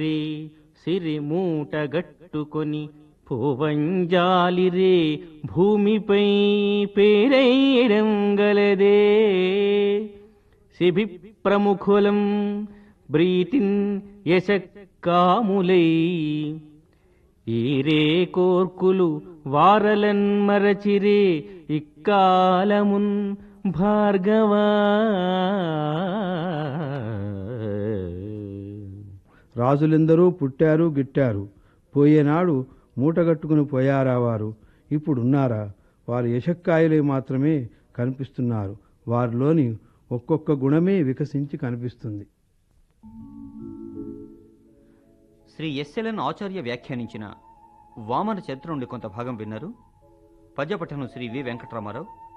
రే సిరి మూట గట్టుకొని పోవంజాలిరే భూమిపై పేరైడం గలదే శిభి ప్రముఖులం బ్రీతిన్ యశక్కాములై ఈరే కోర్కులు వారలన్ మరచిరే ఇక్కాలమున్ భార్గవా రాజులెందరూ పుట్టారు గిట్టారు పోయేనాడు మూటగట్టుకుని పోయారా వారు ఇప్పుడున్నారా వారు యశక్కాయలే మాత్రమే కనిపిస్తున్నారు వారిలోని ఒక్కొక్క గుణమే వికసించి కనిపిస్తుంది శ్రీ ఎస్ఎల్ఎన్ ఆచార్య వ్యాఖ్యానించిన వామన చరిత్ర నుండి కొంత భాగం విన్నారు పద్యపఠనం శ్రీ వి వెంకటరామారావు